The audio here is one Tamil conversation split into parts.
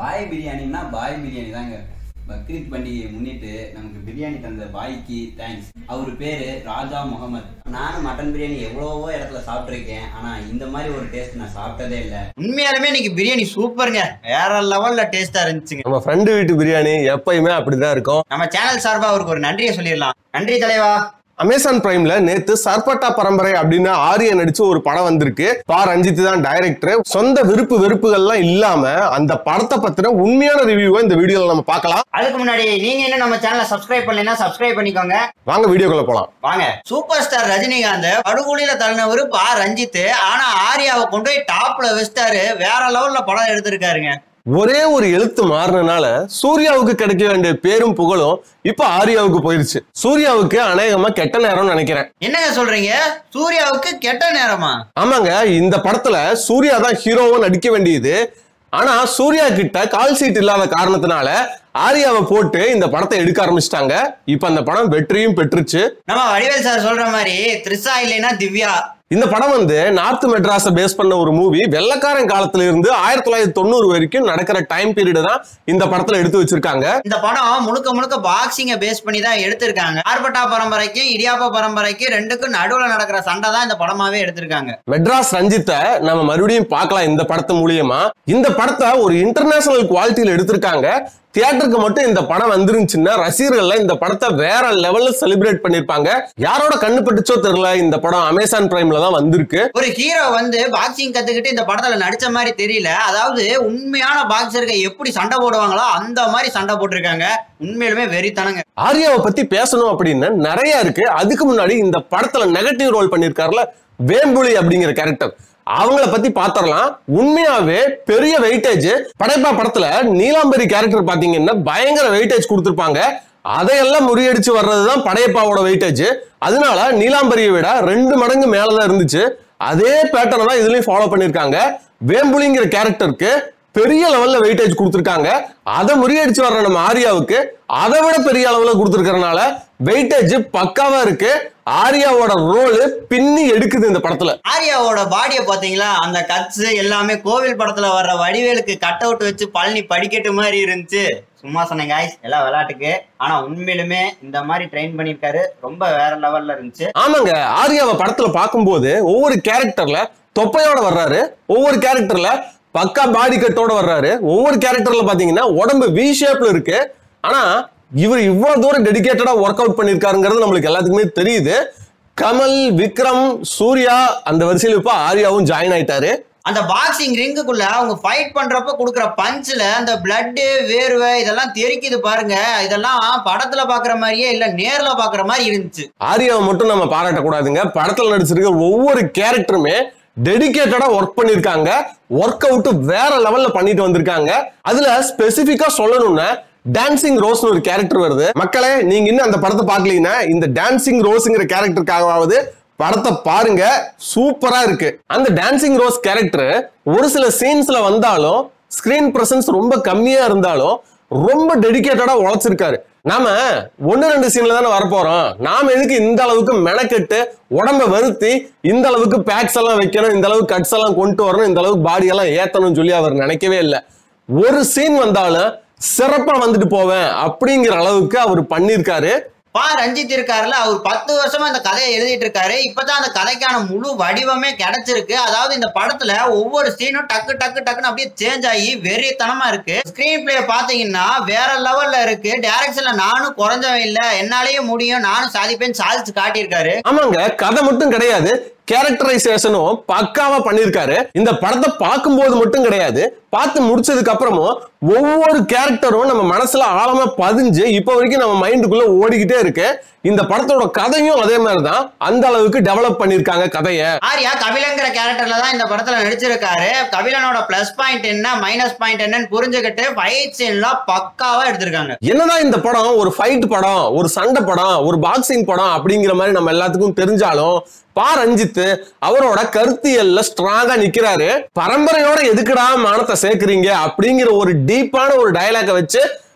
பாய் பிரியாணின்னா பாய் பிரியாணி தாங்க பக்ரீத் பண்டிகையை முன்னிட்டு நமக்கு பிரியாணி தந்த பாய்க்கு தேங்க்ஸ் அவர் பேரு ராஜா முகமது நானும் மட்டன் பிரியாணி எவ்வளவோ இடத்துல சாப்பிட்டிருக்கேன் ஆனா இந்த மாதிரி ஒரு டேஸ்ட் நான் சாப்பிட்டதே இல்ல உண்மையாலுமே இன்னைக்கு பிரியாணி சூப்பருங்க வேற லெவல்ல டேஸ்டா இருந்துச்சுங்க நம்ம ஃப்ரெண்டு வீட்டு பிரியாணி எப்பயுமே அப்படிதான் இருக்கும் நம்ம சேனல் சார்பா அவருக்கு ஒரு நன்றியை சொல்லிடலாம் நன்றி தலைவா அமேசான் பிரைம்ல நேத்து சர்பட்டா பரம்பரை அப்படின்னு ஆரிய நடிச்ச ஒரு படம் வந்திருக்கு பா ரஞ்சித் தான் டைரக்டர் சொந்த விருப்பு வெறுப்புகள்லாம் இல்லாம அந்த படத்தை பத்தின உண்மையான ரிவ்யூவை இந்த வீடியோல நம்ம பார்க்கலாம் அதுக்கு முன்னாடி நீங்க இன்னும் நம்ம சேனலை சப்ஸ்கிரைப் பண்ணலைன்னா சப்ஸ்கிரைப் பண்ணிக்கோங்க வாங்க வீடியோக்குள்ள போலாம் வாங்க சூப்பர் ஸ்டார் ரஜினிகாந்த் படுகொலியில தள்ளினவரு பா ரஞ்சித் ஆனா ஆர்யாவை கொண்டு போய் டாப்ல வச்சிட்டாரு வேற லெவல்ல படம் எடுத்திருக்காருங்க ஒரே ஒரு எழுத்து மாறினால சூர்யாவுக்கு கிடைக்க வேண்டிய பேரும் புகழும் இப்ப ஆர்யாவுக்கு போயிருச்சு சூர்யாவுக்கு அநேகமா கெட்ட நேரம்னு நினைக்கிறேன் என்னங்க சொல்றீங்க சூர்யாவுக்கு கெட்ட நேரமா ஆமாங்க இந்த படத்துல சூர்யா தான் ஹீரோவா நடிக்க வேண்டியது ஆனா சூர்யா கிட்ட கால் சீட் இல்லாத காரணத்தினால ஆர்யாவை போட்டு இந்த படத்தை எடுக்க ஆரம்பிச்சிட்டாங்க இப்ப அந்த படம் வெற்றியும் பெற்றுச்சு நம்ம வடிவேல் சார் சொல்ற மாதிரி த்ரிஷா இல்லைன்னா திவ்யா இந்த படம் வந்து நார்த் மெட்ராஸை பேஸ் பண்ண ஒரு மூவி வெள்ளக்காரன் காலத்துல இருந்து ஆயிரத்தி தொள்ளாயிரத்தி தொண்ணூறு வரைக்கும் நடக்கிற டைம் பீரியட் தான் இந்த படத்துல எடுத்து வச்சிருக்காங்க இந்த படம் முழுக்க முழுக்க பாக்ஸிங்க பேஸ் பண்ணி தான் எடுத்திருக்காங்க ஆர்பட்டா பரம்பரைக்கும் இடியாப்பா பரம்பரைக்கும் ரெண்டுக்கும் நடுவுல நடக்கிற சண்டை தான் இந்த படமாவே எடுத்திருக்காங்க மெட்ராஸ் ரஞ்சித்தை நம்ம மறுபடியும் பார்க்கலாம் இந்த படத்து மூலியமா இந்த படத்தை ஒரு இன்டர்நேஷனல் குவாலிட்டியில எடுத்திருக்காங்க தியேட்டருக்கு மட்டும் இந்த படம் வந்துருந்துச்சுன்னா ரசிகர்கள்ல இந்த படத்தை வேற லெவல்ல செலிப்ரேட் பண்ணிருப்பாங்க யாரோட கண்ணு பட்டுச்சோ தெரியல இந்த படம் அமேசான் பிரைம்ல தான் வந்திருக்கு ஒரு ஹீரோ வந்து பாக்ஸிங் கத்துக்கிட்டு இந்த படத்துல நடிச்ச மாதிரி தெரியல அதாவது உண்மையான பாக்ஸர்கள் எப்படி சண்டை போடுவாங்களோ அந்த மாதிரி சண்டை போட்டிருக்காங்க உண்மையிலுமே வெறித்தனங்க ஆர்யாவை பத்தி பேசணும் அப்படின்னு நிறைய இருக்கு அதுக்கு முன்னாடி இந்த படத்துல நெகட்டிவ் ரோல் பண்ணிருக்காருல வேம்புலி அப்படிங்கிற கேரக்டர் அவங்கள பத்தி பாத்திரலாம் உண்மையாவே பெரிய வெயிட்டேஜ் படைப்பா படத்துல நீலாம்பரி கேரக்டர் பாத்தீங்கன்னா பயங்கர வெயிட்டேஜ் கொடுத்திருப்பாங்க அதையெல்லாம் முறியடிச்சு வர்றதுதான் படையப்பாவோட வெயிட்டேஜ் அதனால நீலாம்பரியை விட ரெண்டு மடங்கு மேலதான் இருந்துச்சு அதே பேட்டர்ன் தான் இதுலயும் ஃபாலோ பண்ணிருக்காங்க வேம்புலிங்கிற கேரக்டருக்கு பெரிய லெவல்ல வெயிட்டேஜ் கொடுத்துருக்காங்க அதை முறியடிச்சு வர்ற நம்ம ஆர்யாவுக்கு அதை விட பெரிய அளவுல கொடுத்துருக்கறனால வெயிட்டேஜ் பக்காவா இருக்கு ஆர்யாவோட ரோல் பின்னி எடுக்குது இந்த படத்துல ஆர்யாவோட பாடியை பாத்தீங்களா அந்த கட்ஸ் எல்லாமே கோவில் படத்துல வர்ற வடிவேலுக்கு கட் அவுட் வச்சு பழனி படிக்கட்டு மாதிரி இருந்துச்சு சும்மா சொன்னேன் guys எல்லாம் விளையாட்டுக்கு ஆனா உண்மையிலுமே இந்த மாதிரி ட்ரெயின் பண்ணிருக்காரு ரொம்ப வேற லெவல்ல இருந்துச்சு ஆமாங்க ஆர்யாவை படத்துல பார்க்கும்போது ஒவ்வொரு கேரக்டர்ல தொப்பையோட வர்றாரு ஒவ்வொரு கேரக்டர்ல பக்கா பாடி கட்டோட வர்றாரு ஒவ்வொரு கேரக்டர்ல பாத்தீங்கன்னா உடம்பு வி ஷேப்ல இருக்கு ஆனா இவர் இவ்வளவு தூரம் டெடிகேட்டடா ஒர்க் அவுட் பண்ணிருக்காருங்கிறது நம்மளுக்கு எல்லாத்துக்குமே தெரியுது கமல் விக்ரம் சூர்யா அந்த வரிசையில் இப்ப ஆர்யாவும் ஜாயின் ஆயிட்டாரு அந்த பாக்ஸிங் ரிங்குக்குள்ள அவங்க ஃபைட் பண்றப்ப கொடுக்குற பஞ்ச்ல அந்த பிளட் வேர்வை இதெல்லாம் தெரிக்குது பாருங்க இதெல்லாம் படத்துல பாக்குற மாதிரியே இல்ல நேர்ல பாக்குற மாதிரி இருந்துச்சு ஆர்யாவை மட்டும் நம்ம பாராட்டக்கூடாதுங்க படத்துல நடிச்சிருக்க ஒவ்வொரு கேரக்டருமே டெடிகேட்டடா ஒர்க் பண்ணிருக்காங்க ஒர்க் அவுட் வேற லெவல்ல பண்ணிட்டு வந்திருக்காங்க அதுல ஸ்பெசிபிக்கா சொல்லணும்னா டான்சிங் ரோஸ்னு ஒரு கேரக்டர் வருது மக்களே நீங்க இன்னும் அந்த படத்தை பார்க்கலீங்கன்னா இந்த டான்சிங் ரோஸ்ங்கிற கேரக்டருக்காகவாவது படத்தை பாருங்க சூப்பரா இருக்கு அந்த டான்சிங் ரோஸ் கேரக்டர் ஒரு சில சீன்ஸ்ல வந்தாலும் ஸ்கிரீன் பிரசன்ஸ் ரொம்ப கம்மியா இருந்தாலும் ரொம்ப டெடிகேட்டடா உழைச்சிருக்காரு நாம ஒன்னு ரெண்டு சீன்ல தானே வரப்போறோம் நாம எதுக்கு இந்த அளவுக்கு மெனக்கெட்டு உடம்ப வருத்தி இந்த அளவுக்கு பேக்ஸ் எல்லாம் வைக்கணும் இந்த அளவுக்கு கட்ஸ் எல்லாம் கொண்டு வரணும் இந்த அளவுக்கு பாடி எல்லாம் ஏத்தணும்னு சொல்லி அவர் நினைக்கவே இல்லை ஒரு சீன் வந்தாலும் சிறப்பா வந்துட்டு போவேன் அப்படிங்கிற அளவுக்கு அவர் பண்ணியிருக்காரு பா ரஞ்சித் இருக்காருல்ல அவர் பத்து வருஷமா இந்த கதையை எழுதிட்டு இருக்காரு இப்பதான் அந்த கதைக்கான முழு வடிவமே கிடைச்சிருக்கு அதாவது இந்த படத்துல ஒவ்வொரு சீனும் டக்கு டக்கு டக்குன்னு அப்படியே சேஞ்ச் ஆகி வெறித்தனமா இருக்கு ஸ்கிரீன் பிளே பாத்தீங்கன்னா வேற லெவல்ல இருக்கு டைரக்ஷன்ல நானும் குறைஞ்சவன் இல்ல என்னாலேயே முடியும் நானும் சாதிப்பேன் சாதிச்சு காட்டியிருக்காரு ஆமாங்க கதை மட்டும் கிடையாது கேரக்டரைசேஷனும் பக்காவா பண்ணியிருக்காரு இந்த படத்தை பார்க்கும்போது மட்டும் கிடையாது பார்த்து முடிச்சதுக்கு அப்புறமும் ஒவ்வொரு கேரக்டரும் நம்ம மனசுல ஆழமா பதிஞ்சு இப்போ வரைக்கும் நம்ம மைண்டுக்குள்ள ஓடிக்கிட்டே இருக்கு இந்த படத்தோட கதையும் அதே மாதிரி தான் அந்த அளவுக்கு டெவலப் பண்ணியிருக்காங்க கதையை ஆர்யா கபிலங்கிற கேரக்டர்ல தான் இந்த படத்துல நடிச்சிருக்காரு கபிலனோட பிளஸ் பாயிண்ட் என்ன மைனஸ் பாயிண்ட் என்னன்னு புரிஞ்சுக்கிட்டு ஃபைட் சீன்லாம் பக்காவா எடுத்திருக்காங்க என்னதான் இந்த படம் ஒரு ஃபைட் படம் ஒரு சண்டை படம் ஒரு பாக்ஸிங் படம் அப்படிங்கிற மாதிரி நம்ம எல்லாத்துக்கும் தெரிஞ்சாலும் பா ரஞ்சித் அவரோட கருத்தியல்ல ஸ்ட்ராங்கா நிக்கிறாரு பரம்பரையோட எதுக்குடா மானத்தை சேர்க்கறீங்க அப்படிங்கிற ஒரு டீப்பான ஒரு டயலாக வச்சு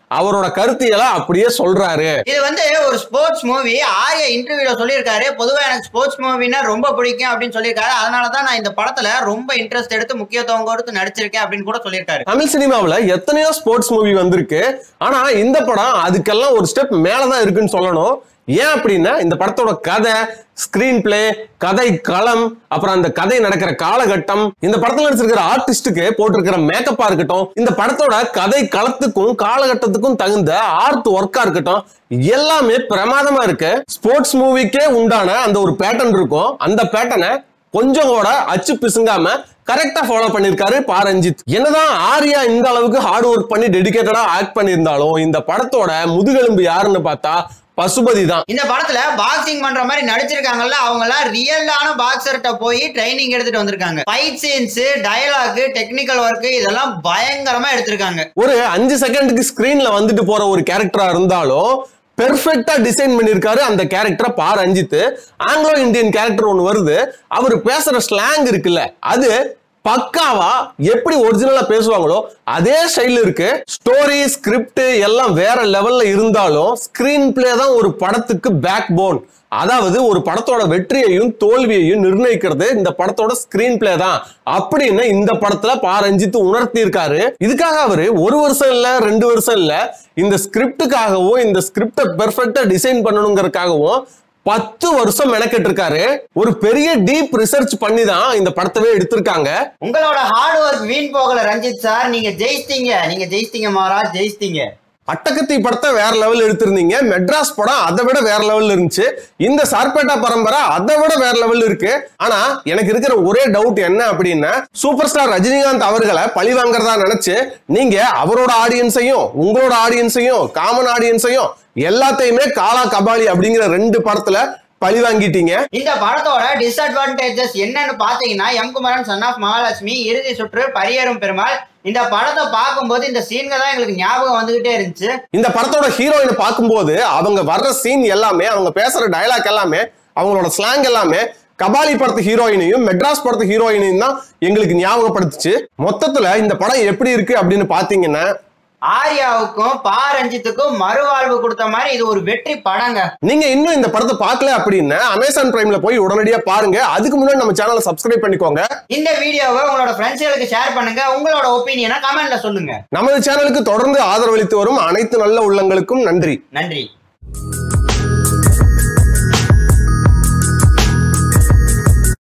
அவரோட கருத்தியலை அப்படியே சொல்றாரு இது வந்து ஒரு ஸ்போர்ட்ஸ் மூவி ஆர்யா இன்டர்வியூல சொல்லியிருக்காரு பொதுவா எனக்கு ஸ்போர்ட்ஸ் மூவினா ரொம்ப பிடிக்கும் அப்படின்னு சொல்லியிருக்காரு அதனால தான் நான் இந்த படத்துல ரொம்ப இன்ட்ரெஸ்ட் எடுத்து முக்கியத்துவம் கொடுத்து நடிச்சிருக்கேன் அப்படின்னு கூட சொல்லியிருக்காரு தமிழ் சினிமாவுல எத்தனையோ ஸ்போர்ட்ஸ் மூவி வந்திருக்கு ஆனா இந்த படம் அதுக்கெல்லாம் ஒரு ஸ்டெப் மேலதான் இருக்குன்னு சொல்லணும் ஏன் அப்படின்னா இந்த படத்தோட கதை ஸ்கிரீன் பிளே கதை களம் அப்புறம் அந்த கதை நடக்கிற காலகட்டம் இந்த படத்துல நடிச்சிருக்கிற ஆர்டிஸ்டுக்கு போட்டிருக்கிற மேக்கப்பா இருக்கட்டும் இந்த படத்தோட கதை களத்துக்கும் காலகட்டத்துக்கும் தகுந்த ஆர்ட் ஒர்க்கா இருக்கட்டும் எல்லாமே பிரமாதமா இருக்கு ஸ்போர்ட்ஸ் மூவிக்கே உண்டான அந்த ஒரு பேட்டர்ன் இருக்கும் அந்த பேட்டர்னை கொஞ்சம் கூட அச்சு பிசுங்காம கரெக்டா ஃபாலோ பண்ணிருக்காரு பா ரஞ்சித் என்னதான் ஆர்யா இந்த அளவுக்கு ஹார்ட் ஒர்க் பண்ணி டெடிகேட்டடா ஆக்ட் பண்ணியிருந்தாலும் இந்த படத்தோட முதுகெலும்பு யாருன்னு பார்த்தா பசுபதி தான் இந்த படத்துல பாக்ஸிங் பண்ற மாதிரி நடிச்சிருக்காங்கல்ல அவங்க எல்லாம் ரியலான பாக்ஸர்கிட்ட போய் ட்ரைனிங் எடுத்துட்டு வந்திருக்காங்க fight scenes dialogue technical work இதெல்லாம் பயங்கரமா எடுத்திருக்காங்க ஒரு அஞ்சு செகண்டுக்கு ஸ்கிரீன்ல வந்துட்டு போற ஒரு கேரக்டரா இருந்தாலும் பெர்ஃபெக்டா டிசைன் பண்ணிருக்காரு அந்த கேரக்டரை பா ரஞ்சித் ஆங்கிலோ இந்தியன் கேரக்டர் ஒன்னு வருது அவர் பேசுற ஸ்லாங் இருக்குல்ல அது பக்காவா எப்படி ஒரிஜினலா பேசுவாங்களோ அதே ஸ்டைல் இருக்கு ஸ்டோரி ஸ்கிரிப்ட் எல்லாம் வேற லெவல்ல இருந்தாலும் ஸ்கிரீன் பிளே தான் ஒரு படத்துக்கு பேக் போன் அதாவது ஒரு படத்தோட வெற்றியையும் தோல்வியையும் நிர்ணயிக்கிறது இந்த படத்தோட ஸ்கிரீன் பிளே தான் அப்படின்னு இந்த படத்துல பா ரஞ்சித் உணர்த்தி இருக்காரு இதுக்காக அவரு ஒரு வருஷம் இல்ல ரெண்டு வருஷம் இல்ல இந்த ஸ்கிரிப்டுக்காகவும் இந்த ஸ்கிரிப்டை பெர்ஃபெக்டா டிசைன் பண்ணணுங்கிறதுக்காகவும் பத்து வருஷம் மெனக்கெட்டு இருக்காரு ஒரு பெரிய டீப் ரிசர்ச் பண்ணி தான் இந்த படத்தவே எடுத்திருக்காங்க உங்களோட ஹார்ட் ஒர்க் வீண் போகல ரஞ்சித் சார் நீங்க ஜெயிச்சிட்டீங்க நீங்க ஜெயிச்சிட்டீங்க மகாராஜ் ஜெயிச்சிட்டீங்க அட்டகத்தி படத்தை வேற லெவல் எடுத்திருந்தீங்க மெட்ராஸ் படம் அதை விட வேற லெவல் இருந்துச்சு இந்த சார்பேட்டா பரம்பரை அதை விட வேற லெவல் இருக்கு ஆனா எனக்கு இருக்கிற ஒரே டவுட் என்ன அப்படின்னா சூப்பர் ஸ்டார் ரஜினிகாந்த் அவர்களை பழி வாங்குறதா நினைச்சு நீங்க அவரோட ஆடியன்ஸையும் உங்களோட ஆடியன்ஸையும் காமன் ஆடியன்ஸையும் எல்லாத்தையுமே காலா கபாலி அப்படிங்கிற ரெண்டு படத்துல பழி வாங்கிட்டீங்க இந்த படத்தோட டிஸ்அட்வான்டேஜஸ் என்னன்னு பாத்தீங்கன்னா M Kumaran son of Mahalakshmi Irudhi Suttru பரியரும் Perumal இந்த படத்தை பார்க்கும்போது இந்த சீன்கள் தான் எங்களுக்கு ஞாபகம் வந்துகிட்டே இருந்துச்சு இந்த படத்தோட ஹீரோயினை பார்க்கும்போது அவங்க வர்ற சீன் எல்லாமே அவங்க பேசுற டயலாக் எல்லாமே அவங்களோட ஸ்லாங் எல்லாமே கபாலி படத்து ஹீரோயினையும் மெட்ராஸ் படத்து ஹீரோயினையும் தான் எங்களுக்கு ஞாபகப்படுத்துச்சு மொத்தத்துல இந்த படம் எப்படி இருக்கு அப்படின்னு பாத்தீங்கன்னா ஆர்யாவுக்கும் பா ரஞ்சித்துக்கும் மறுவாழ்வு கொடுத்த மாதிரி இது ஒரு வெற்றி படங்க நீங்க இன்னும் இந்த படத்தை பார்க்கல அப்படின்னா அமேசான் பிரைம்ல போய் உடனடியா பாருங்க அதுக்கு முன்னாடி நம்ம சேனலை சப்ஸ்கிரைப் பண்ணிக்கோங்க இந்த வீடியோவை உங்களோட ஃப்ரெண்ட்ஸ்களுக்கு ஷேர் பண்ணுங்க உங்களோட ஒப்பீனியனை கமெண்ட்ல சொல்லுங்க நமது சேனலுக்கு தொடர்ந்து ஆதரவளித்து வரும் அனைத்து நல்ல உள்ளங்களுக்கும் நன்றி நன்றி